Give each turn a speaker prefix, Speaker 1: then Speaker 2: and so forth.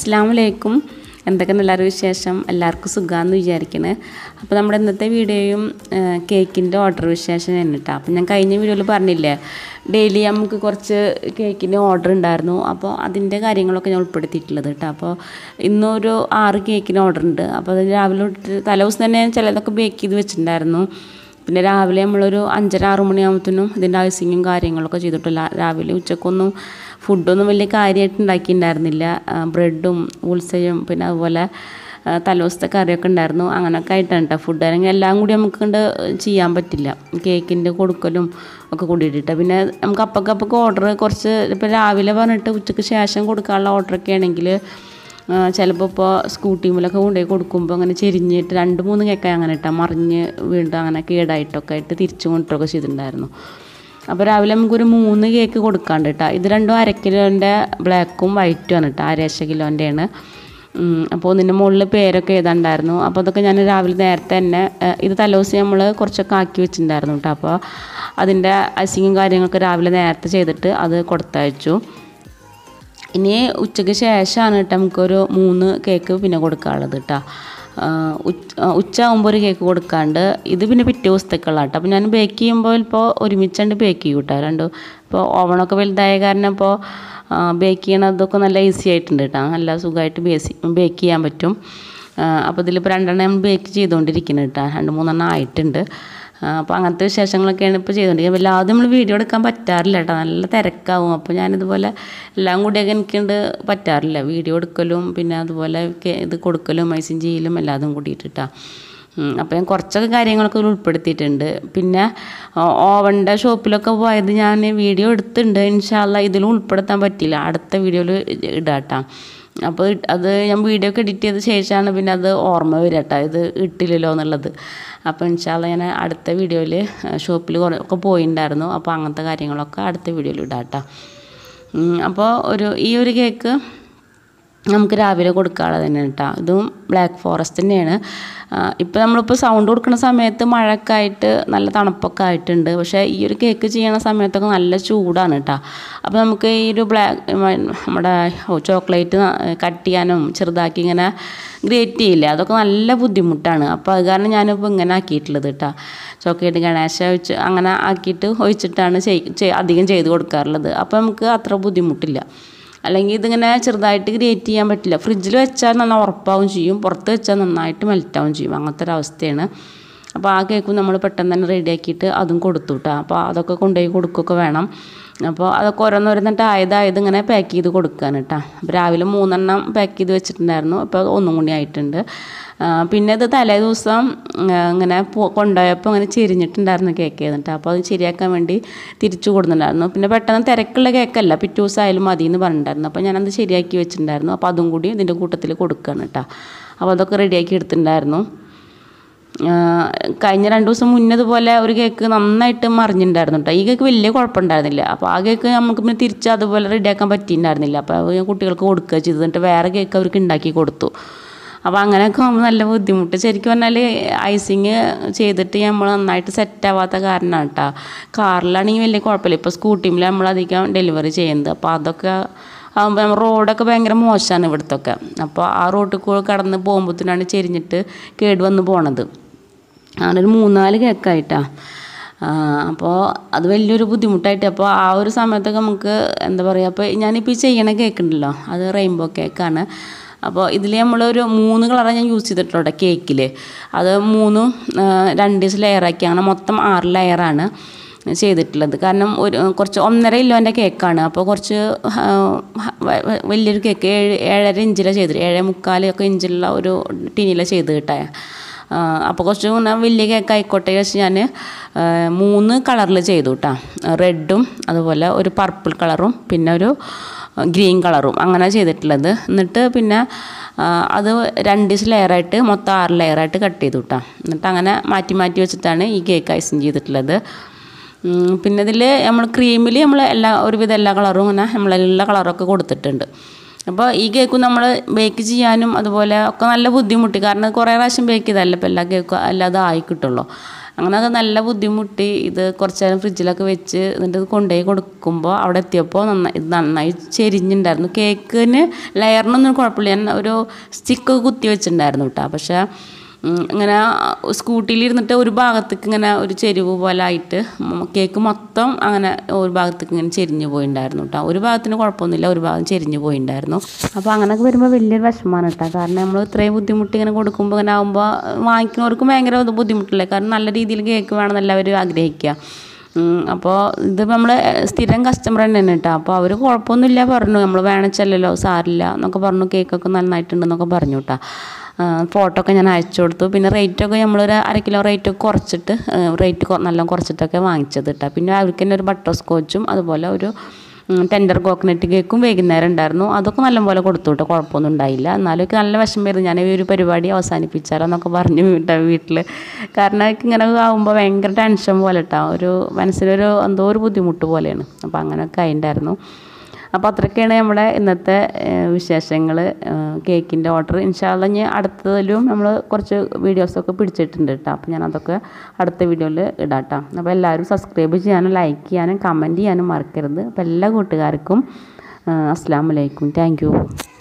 Speaker 1: അസ്സാം വലൈക്കും എന്തൊക്കെയാണ് എല്ലാവരും വിശേഷം എല്ലാവർക്കും സുഖമാണെന്ന് വിചാരിക്കണേ അപ്പോൾ നമ്മുടെ ഇന്നത്തെ വീഡിയോയും കേക്കിൻ്റെ ഓർഡർ വിശേഷം തന്നെ കേട്ടോ അപ്പോൾ ഞാൻ കഴിഞ്ഞ വീഡിയോയിൽ പറഞ്ഞില്ലേ ഡെയിലി നമുക്ക് കുറച്ച് കേക്കിൻ്റെ ഓർഡർ ഉണ്ടായിരുന്നു അപ്പോൾ അതിൻ്റെ കാര്യങ്ങളൊക്കെ ഞാൻ ഉൾപ്പെടുത്തിയിട്ടുള്ളത് കേട്ടോ അപ്പോൾ ഇന്നൊരു ആറ് കേക്കിന് ഓർഡർ ഉണ്ട് അപ്പോൾ അത് രാവിലെ തൊട്ട് തലേദിവസം തന്നെ ഞാൻ ചിലതൊക്കെ ബേക്ക് ചെയ്ത് വെച്ചിട്ടുണ്ടായിരുന്നു പിന്നെ രാവിലെ നമ്മളൊരു അഞ്ചര ആറ് മണിയാകുമ്പോഴത്തേനും ഇതിൻ്റെ ഐസിങ്ങും കാര്യങ്ങളൊക്കെ ചെയ്തിട്ടില്ല രാവിലെ ഉച്ചക്കൊന്നും ഫുഡൊന്നും വലിയ കാര്യമായിട്ട് ഉണ്ടാക്കിയിട്ടുണ്ടായിരുന്നില്ല ബ്രെഡും ഉൾസയും പിന്നെ അതുപോലെ തലേദിവസത്തെ കറിയൊക്കെ ഉണ്ടായിരുന്നു അങ്ങനെയൊക്കെ ആയിട്ടാണ് കേട്ടോ ഫുഡ് അല്ലെങ്കിൽ എല്ലാം കൂടി നമുക്ക് കണ്ട് ചെയ്യാൻ പറ്റില്ല കേക്കിൻ്റെ കൊടുക്കലും ഒക്കെ കൂടിയിട്ടിട്ട് പിന്നെ നമുക്ക് അപ്പക്കപ്പൊക്കെ ഓർഡർ കുറച്ച് ഇപ്പോൾ രാവിലെ പറഞ്ഞിട്ട് ഉച്ചയ്ക്ക് ശേഷം കൊടുക്കാനുള്ള ഓർഡറൊക്കെ ആണെങ്കിൽ ചിലപ്പോൾ ഇപ്പോൾ സ്കൂട്ടിമിലൊക്കെ കൊണ്ടുപോയി കൊടുക്കുമ്പോൾ അങ്ങനെ ചെരിഞ്ഞിട്ട് രണ്ട് മൂന്ന് കേക്കായി അങ്ങനെ ഇട്ടാൽ മറിഞ്ഞ് വീണ്ടും അങ്ങനെ കേടായിട്ടൊക്കെ ആയിട്ട് തിരിച്ചു കൊണ്ടിട്ടൊക്കെ ചെയ്തിട്ടുണ്ടായിരുന്നു അപ്പോൾ രാവിലെ നമുക്കൊരു മൂന്ന് കേക്ക് കൊടുക്കാണ്ട് കേട്ടോ ഇത് രണ്ടും അര കിലോൻ്റെ ബ്ലാക്കും വൈറ്റും ആണ് കേട്ടോ അരശ കിലോൻ്റെയാണ് അപ്പോൾ ഒന്നിൻ്റെ മുകളിൽ പേരൊക്കെ എഴുതാണ്ടായിരുന്നു അപ്പോൾ അതൊക്കെ ഞാൻ രാവിലെ നേരത്തെ തന്നെ ഇത് തലേദിവസം നമ്മൾ കുറച്ചൊക്കെ ആക്കി വെച്ചിട്ടുണ്ടായിരുന്നു കേട്ടോ അപ്പോൾ അതിൻ്റെ ഐസിങ്ങും കാര്യങ്ങളൊക്കെ രാവിലെ നേരത്തെ ചെയ്തിട്ട് അത് കൊടുത്തയച്ചു ഇനി ഉച്ചയ്ക്ക് ശേഷമാണ് കേട്ടോ നമുക്കൊരു മൂന്ന് കേക്ക് പിന്നെ കൊടുക്കാനുള്ളത് കേട്ടോ ഉച്ച ആകുമ്പോൾ ഒരു കേക്ക് കൊടുക്കാണ്ട് ഇത് പിന്നെ പിറ്റേ ദിവസത്തേക്കുള്ള കേട്ടോ അപ്പോൾ ഞാൻ ബേക്ക് ചെയ്യുമ്പോൾ ഇപ്പോൾ ഒരുമിച്ചുണ്ട് ബേക്ക് ചെയ്യും കേട്ടോ രണ്ടും ഇപ്പോൾ ഓവണൊക്കെ വലുതായ കാരണം ഇപ്പോൾ ബേക്ക് ചെയ്യണതൊക്കെ നല്ല ഈസി ആയിട്ടുണ്ട് കേട്ടോ നല്ല സുഖമായിട്ട് ബേസി ബേക്ക് ചെയ്യാൻ പറ്റും അപ്പോൾ ഇതിലിപ്പോൾ രണ്ടെണ്ണം ബേക്ക് ചെയ്തുകൊണ്ടിരിക്കുന്നത് കേട്ടോ രണ്ട് മൂന്നെണ്ണം ആയിട്ടുണ്ട് അപ്പോൾ അങ്ങനത്തെ വിശേഷങ്ങളൊക്കെയാണ് ഇപ്പോൾ ചെയ്തുകൊണ്ടിരിക്കുന്നത് വല്ലാതെ നമ്മൾ വീഡിയോ എടുക്കാൻ പറ്റാറില്ല കേട്ടോ നല്ല തിരക്കാവും അപ്പോൾ ഞാനിതുപോലെ എല്ലാം കൂടിയൊക്കെ എനിക്കുണ്ട് പറ്റാറില്ല വീഡിയോ എടുക്കലും പിന്നെ അതുപോലെ ഇത് കൊടുക്കലും മൈസിൻ ചെയ്യലും എല്ലാതും കൂടിയിട്ടിട്ടാ അപ്പോൾ ഞാൻ കുറച്ചൊക്കെ കാര്യങ്ങളൊക്കെ ഉൾപ്പെടുത്തിയിട്ടുണ്ട് പിന്നെ ഓവൻ്റെ ഷോപ്പിലൊക്കെ പോയത് ഞാൻ വീഡിയോ എടുത്തിട്ടുണ്ട് ഇൻഷാല്ല ഇതിലും ഉൾപ്പെടുത്താൻ പറ്റില്ല അടുത്ത വീഡിയോയിൽ ഇടാട്ടാ അപ്പോൾ അത് ഞാൻ വീഡിയോ ഒക്കെ എഡിറ്റ് ചെയ്ത ശേഷമാണ് പിന്നെ അത് ഓർമ്മ വരിക കേട്ടോ ഇത് ഇട്ടില്ലല്ലോ എന്നുള്ളത് അപ്പോൾ ഇൻഷാല്ല ഞാൻ അടുത്ത വീഡിയോയിൽ ഷോപ്പിൽ കുറേ ഒക്കെ പോയിട്ടുണ്ടായിരുന്നു അപ്പോൾ അങ്ങനത്തെ കാര്യങ്ങളൊക്കെ അടുത്ത വീഡിയോയിൽ ഇടാം കേട്ടോ അപ്പോൾ ഒരു ഈ ഒരു കേക്ക് നമുക്ക് രാവിലെ കൊടുക്കാനുള്ളത് തന്നെ കേട്ടോ ഇതും ബ്ലാക്ക് ഫോറസ്റ്റ് തന്നെയാണ് ഇപ്പോൾ നമ്മളിപ്പോൾ സൗണ്ട് കൊടുക്കുന്ന സമയത്ത് മഴയൊക്കെ ആയിട്ട് നല്ല തണുപ്പൊക്കെ ആയിട്ടുണ്ട് പക്ഷേ ഈ ഒരു കേക്ക് ചെയ്യണ സമയത്തൊക്കെ നല്ല ചൂടാണ് കേട്ടോ അപ്പോൾ നമുക്ക് ഈ ഒരു ബ്ലാക്ക് നമ്മുടെ ചോക്ലേറ്റ് കട്ട് ചെയ്യാനും ചെറുതാക്കി ഇങ്ങനെ ഗ്രേറ്റ് ചെയ്യില്ലേ അതൊക്കെ നല്ല ബുദ്ധിമുട്ടാണ് അപ്പോൾ അത് കാരണം ഞാനിപ്പോൾ ഇങ്ങനെ ആക്കിയിട്ടുള്ളത് കേട്ടോ ചോക്ലേറ്റ് ഗണേശ വെച്ച് അങ്ങനെ ആക്കിയിട്ട് ഒഴിച്ചിട്ടാണ് അധികം ചെയ്ത് കൊടുക്കാറുള്ളത് അപ്പോൾ നമുക്ക് അത്ര ബുദ്ധിമുട്ടില്ല അല്ലെങ്കിൽ ഇതിങ്ങനെ ചെറുതായിട്ട് ഗ്രേറ്റ് ചെയ്യാൻ പറ്റില്ല ഫ്രിഡ്ജിൽ വെച്ചാൽ നന്നായി ഉറപ്പാവും ചെയ്യും പുറത്ത് വെച്ചാൽ നന്നായിട്ട് മെൽറ്റാവും ചെയ്യും അങ്ങനത്തെ ഒരു അവസ്ഥയാണ് അപ്പോൾ ആ കേക്കും നമ്മൾ പെട്ടെന്ന് തന്നെ റെഡിയാക്കിയിട്ട് അതും കൊടുത്തു കേട്ടോ അപ്പോൾ അതൊക്കെ കൊണ്ടുപോയി കൊടുക്കുകയൊക്കെ വേണം അപ്പോൾ അതൊക്കെ ഓരോന്നോരോന്നിട്ട് ആയതായത് ഇങ്ങനെ പാക്ക് ചെയ്ത് കൊടുക്കാൻ കേട്ടോ അപ്പോൾ രാവിലെ മൂന്നെണ്ണം പാക്ക് ചെയ്ത് വെച്ചിട്ടുണ്ടായിരുന്നു അപ്പോൾ ഒന്നും കൂടി ആയിട്ടുണ്ട് പിന്നെ ഇത് തലേ ദിവസം ഇങ്ങനെ കൊണ്ടുപോയപ്പോൾ ഇങ്ങനെ ചെരിഞ്ഞിട്ടുണ്ടായിരുന്നു കേക്ക് ചെയ്തിട്ട് അപ്പോൾ അത് ശരിയാക്കാൻ വേണ്ടി തിരിച്ചു കൊടുത്തിട്ടുണ്ടായിരുന്നു പിന്നെ പെട്ടെന്ന് തിരക്കുള്ള കേക്കല്ല പിറ്റേ ദിവസം ആയാലും മതി എന്ന് പറഞ്ഞിട്ടുണ്ടായിരുന്നു അപ്പോൾ ഞാനത് ശരിയാക്കി വെച്ചിട്ടുണ്ടായിരുന്നു അപ്പോൾ അതും കൂടി ഇതിൻ്റെ കൂട്ടത്തിൽ കൊടുക്കുകയാണ് കേട്ടോ അപ്പോൾ അതൊക്കെ റെഡിയാക്കി എടുത്തിട്ടുണ്ടായിരുന്നു കഴിഞ്ഞ രണ്ട് ദിവസം മുന്നതുപോലെ ഒരു കേക്ക് നന്നായിട്ട് മറിഞ്ഞിട്ടുണ്ടായിരുന്നു കേട്ടോ ഈ കേക്ക് വലിയ കുഴപ്പമുണ്ടായിരുന്നില്ല അപ്പോൾ ആ കേക്ക് നമുക്ക് പിന്നെ തിരിച്ച് അതുപോലെ റെഡിയാക്കാൻ പറ്റിയിട്ടുണ്ടായിരുന്നില്ല അപ്പോൾ ഞാൻ കുട്ടികൾക്ക് കൊടുക്കുക ചെയ്തു എന്നിട്ട് വേറെ കേക്ക് അവർക്ക് ഉണ്ടാക്കി കൊടുത്തു അപ്പോൾ അങ്ങനെയൊക്കെ ആകുമ്പോൾ നല്ല ബുദ്ധിമുട്ട് ശരിക്കും പറഞ്ഞാൽ ഐസിങ് ചെയ്തിട്ട് നമ്മൾ നന്നായിട്ട് സെറ്റ് ആവാത്ത കാരണമാണ് കേട്ടോ കാറിലാണെങ്കിൽ വലിയ കുഴപ്പമില്ല ഇപ്പോൾ സ്കൂട്ടിയിൽ നമ്മളധികം ഡെലിവറി ചെയ്യുന്നത് അപ്പോൾ അതൊക്കെ ആകുമ്പോൾ റോഡൊക്കെ ഭയങ്കര മോശമാണ് ഇവിടുത്തൊക്കെ അപ്പോൾ ആ റോട്ടിൽ കൂടെ കടന്ന് പോകുമ്പോഴത്തേനാണ് ചെരിഞ്ഞിട്ട് കേട് വന്ന് പോണത് അങ്ങനെ ഒരു മൂന്നാല് കേക്കായിട്ടാണ് അപ്പോൾ അത് വലിയൊരു ബുദ്ധിമുട്ടായിട്ട് അപ്പോൾ ആ ഒരു സമയത്തൊക്കെ നമുക്ക് എന്താ പറയുക അപ്പോൾ ഞാനിപ്പോൾ ഈ ചെയ്യണ കേക്ക് ഉണ്ടല്ലോ അത് റെയിൻബോ കേക്കാണ് അപ്പോൾ ഇതിൽ നമ്മളൊരു മൂന്ന് കളറാണ് ഞാൻ യൂസ് ചെയ്തിട്ടുള്ളത് കേക്കിൽ അത് മൂന്നും രണ്ട് ദിവസം ലെയറാക്കി അങ്ങനെ മൊത്തം ആറ് ലെയറാണ് ചെയ്തിട്ടുള്ളത് കാരണം ഒരു കുറച്ച് ഒന്നര കിലോൻ്റെ കേക്കാണ് അപ്പോൾ കുറച്ച് വലിയൊരു കേക്ക് ഏഴ് ഏഴര ഇഞ്ചിലാണ് ചെയ്തത് ഏഴ് മുക്കാലൊക്കെ ഇഞ്ചിലുള്ള ഒരു ടിനിലാണ് ചെയ്ത് കിട്ടായ അപ്പോൾ കുറച്ച് ഇങ്ങനെ വലിയ കേക്ക് ആയിക്കോട്ടെ വെച്ച് ഞാൻ മൂന്ന് കളറിൽ ചെയ്തു കേട്ടോ റെഡും അതുപോലെ ഒരു പർപ്പിൾ കളറും പിന്നെ ഒരു ഗ്രീൻ കളറും അങ്ങനെ ചെയ്തിട്ടുള്ളത് എന്നിട്ട് പിന്നെ അത് രണ്ട് ലെയറായിട്ട് മൊത്തം ആറ് ലെയറായിട്ട് കട്ട് ചെയ്തു കേട്ടോ എന്നിട്ട് അങ്ങനെ മാറ്റി മാറ്റി വെച്ചിട്ടാണ് ഈ കേക്ക് ഐസിങ് ചെയ്തിട്ടുള്ളത് പിന്നെ ഇതിൽ നമ്മൾ ക്രീമിൽ നമ്മൾ എല്ലാ ഒരുവിധം എല്ലാ കളറും ഇങ്ങനെ നമ്മളെല്ലാ കളറൊക്കെ കൊടുത്തിട്ടുണ്ട് അപ്പോൾ ഈ കേക്കും നമ്മൾ ബേക്ക് ചെയ്യാനും അതുപോലെ ഒക്കെ നല്ല ബുദ്ധിമുട്ടി കാരണം കുറേ പ്രാവശ്യം ബേക്ക് ചെയ്തല്ല ഇപ്പോൾ എല്ലാ കേക്കും അല്ലാതെ ആയി കിട്ടുള്ളൂ അങ്ങനെ അത് നല്ല ബുദ്ധിമുട്ടി ഇത് കുറച്ച് നേരം ഫ്രിഡ്ജിലൊക്കെ വെച്ച് എന്നിട്ട് ഇത് കൊണ്ടുപോയി കൊടുക്കുമ്പോൾ അവിടെ എത്തിയപ്പോൾ നന്നായി ഇത് നന്നായി ചെരിഞ്ഞിട്ടുണ്ടായിരുന്നു കേക്കിന് ലെയറിനൊന്നും കുഴപ്പമില്ല ഞാൻ ഒരു സ്റ്റിക്ക് കുത്തി വെച്ചിട്ടുണ്ടായിരുന്നു കേട്ടോ പക്ഷേ ഉം, ഇങ്ങനെ സ്കൂട്ടിയിൽ ഇരുന്നിട്ട് ഒരു ഭാഗത്തേക്ക് ഇങ്ങനെ ഒരു ചെരിവ് പോലെ ആയിട്ട് ഉം, കേക്ക് മൊത്തം അങ്ങനെ ഒരു ഭാഗത്തേക്ക് ഇങ്ങനെ ചെരിഞ്ഞ് പോയിണ്ടായിരുന്നു കേട്ടോ ഒരു ഭാഗത്തിന് കുഴപ്പമൊന്നുമില്ല ഒരു ഭാഗം ചെരിഞ്ഞ് പോയിണ്ടായിരുന്നു അപ്പോൾ അങ്ങനെയൊക്കെ വരുമ്പോൾ വലിയൊരു വിഷമമാണ് കേട്ടോ കാരണം നമ്മൾ ഇത്രയും ബുദ്ധിമുട്ടി ഇങ്ങനെ കൊടുക്കുമ്പോൾ ഇങ്ങനെ ആകുമ്പോൾ വാങ്ങിക്കുന്നവർക്കും ഭയങ്കര ഇത് ബുദ്ധിമുട്ടില്ലേ കാരണം നല്ല രീതിയിൽ കേക്ക് വേണമെന്ന് എല്ലാവരും ആഗ്രഹിക്കുക അപ്പോൾ ഇത് നമ്മൾ സ്ഥിരം കസ്റ്റമർ തന്നെയാണ് കേട്ടോ അപ്പോൾ അവർ കുഴപ്പമൊന്നുമില്ല പറഞ്ഞു നമ്മൾ വേണിച്ചല്ലോ സാരില്ല എന്നൊക്കെ പറഞ്ഞു കേക്കൊക്കെ നന്നായിട്ടുണ്ടെന്നൊക്കെ പറഞ്ഞു കേട്ടോ ഫോട്ടോ ഒക്കെ ഞാൻ അയച്ചു കൊടുത്തു പിന്നെ റേറ്റൊക്കെ നമ്മളൊരു അര കിലോ റേറ്റ് കുറച്ചിട്ട് റേറ്റ് നല്ല കുറച്ചിട്ടൊക്കെ വാങ്ങിച്ചത് കേട്ടോ പിന്നെ അവർക്ക് തന്നെ ഒരു ബട്ടർ സ്കോച്ചും അതുപോലെ ഒരു ടെൻഡർ കോക്കനട്ട് കേക്കും വൈകുന്നേരം ഉണ്ടായിരുന്നു അതൊക്കെ നല്ലപോലെ കൊടുത്തു കേട്ടോ കുഴപ്പമൊന്നും ഉണ്ടായില്ല എന്നാലും എനിക്ക് നല്ല വിഷമമായിരുന്നു ഞാൻ ഈ ഒരു പരിപാടി അവസാനിപ്പിച്ചാലോ എന്നൊക്കെ പറഞ്ഞു കേട്ടോ വീട്ടിൽ കാരണം എനിക്ക് ഇങ്ങനെ ആകുമ്പോൾ ഭയങ്കര ടെൻഷൻ പോലെ കേട്ടോ ഒരു മനസ്സിലൊരു എന്തോ ഒരു ബുദ്ധിമുട്ട് പോലെയാണ് അപ്പോൾ അങ്ങനെയൊക്കെ ആയിട്ടുണ്ടായിരുന്നു അപ്പോൾ അത്രയൊക്കെയാണ് നമ്മുടെ ഇന്നത്തെ വിശേഷങ്ങൾ കേക്കിൻ്റെ ഓർഡർ ഇൻഷാല്ല ഇനി അടുത്തതിലും നമ്മൾ കുറച്ച് വീഡിയോസൊക്കെ പിടിച്ചിട്ടുണ്ട് കേട്ടോ അപ്പോൾ ഞാൻ അതൊക്കെ അടുത്ത വീഡിയോയിൽ ഇടാം കേട്ടോ അപ്പോൾ എല്ലാവരും സബ്സ്ക്രൈബ് ചെയ്യാനും ലൈക്ക് ചെയ്യാനും കമൻറ്റ് ചെയ്യാനും മറക്കരുത് അപ്പോൾ എല്ലാ കൂട്ടുകാർക്കും അസ്സാം വലൈക്കും താങ്ക് യു